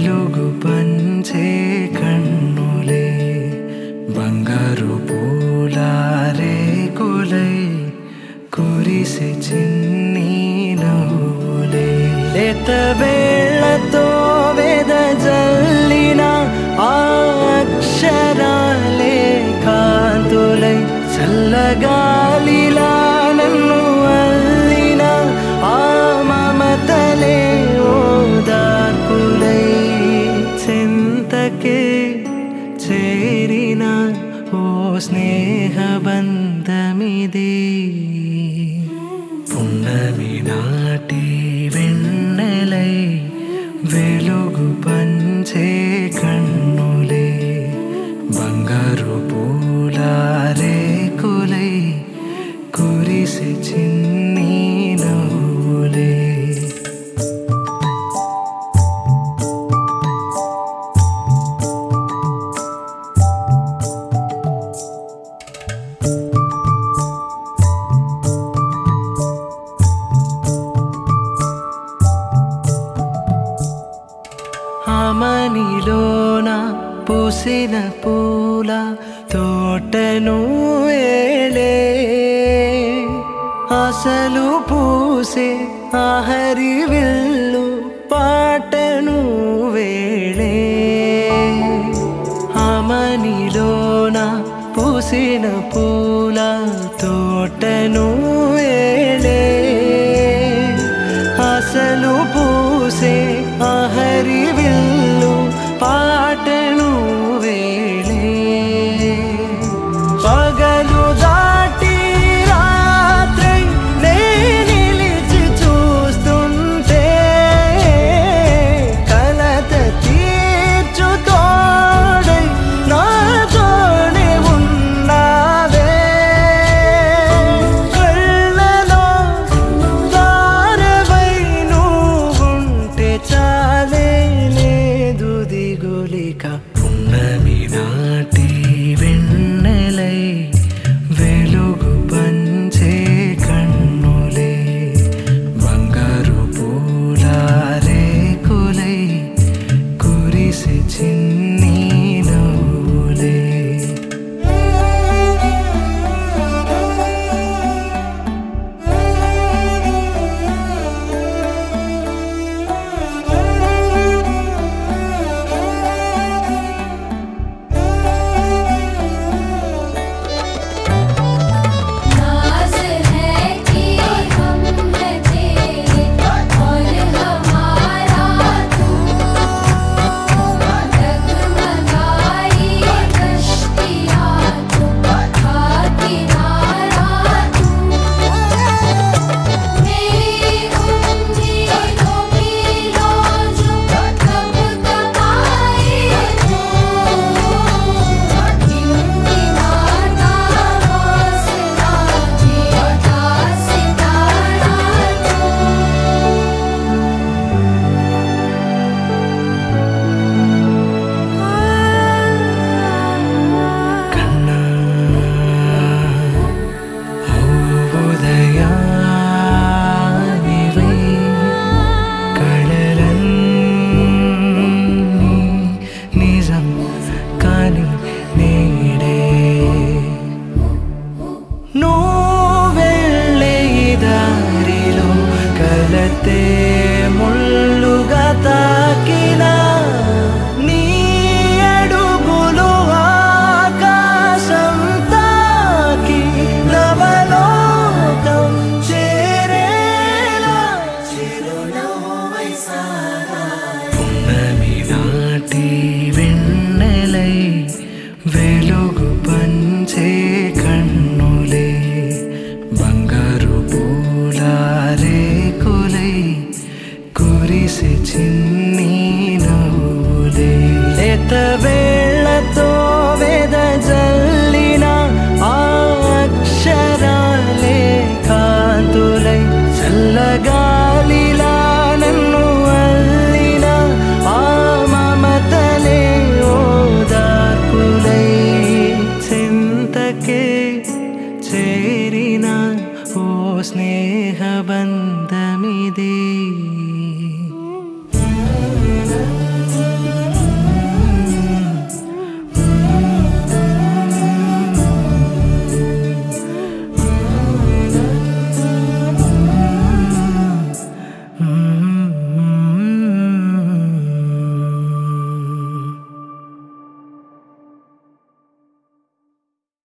వెలుగు పంచే కన్నులే బంగారు పూలారే కులై కురిసి చిన్ని నవ్వులే లేత వేళ్లతో వేద జల్లిన ఆ అక్షరాలే కాంతులై చల్లగాలిలా నన్ను అల్లిన ఆ మమతలే ఓదార్పులై చింతకే చేరిన ఓ స్నేహబంధమిది పున్నమి నాటి వెన్నెలై వెలుగు పంచే కన్నులే బంగారు పూలారే కులై కురిసి చిన్ని నవ్వులే ఆమనిలోన పూసిన పూల తోటను వేలే అసలు పూసే ఆహరి విల్లు పాటను వేళే ఆమనిలోన పూసిన పూల తోటను వేళే అసలు పూసే ఆహరి విల్లు పాటను వేళే పగలు దాటి రాత్రై నే నిలిచి చూస్తుంటే కలత తీర్చు తోడై నాతోనే ఉన్నావే కళ్ళలో దారవై నువ్వుంటే చాలే లేదు దిగులిక పున్నమి నాటి వెన్నెలై వెలుగు పంచే కన్నులే బంగారు పూలారే కులై కురిసి చిన్ని నవ్వులే नाज़ है कि हम हैं तेरे और हमारा तू डगमगाई कश्तियाँ तू का किनारा तू मेरी उम्मीदों मीलों जो कब कब आए तू हिम्मती माता हौसला देता सितारा तू కన్నా ఉదయానివై కళలన్నీ నిజం కాని నేడే నువ్వెళ్ళే దారిలో కలతే ముళ్ళుగా తాకినా నీ అడుగులు ఆకాశం తాకి నవలోకం చేరేలా చిరునవ్వై పున్నమి నాటి వెన్నెలై వెలుగు పంచే కన్నులే బంగారు పూలారే కులై కురిసి చిన్ని నవ్వులే లేత వేళ్లతో వేద జల్లిన ఆ అక్షరాలే కాంతులై చల్లగాలిలా నన్ను అల్లిన ఆ మమతలే ఓదార్పులై చింతకే చేరిన ఓ స్నేహబంధ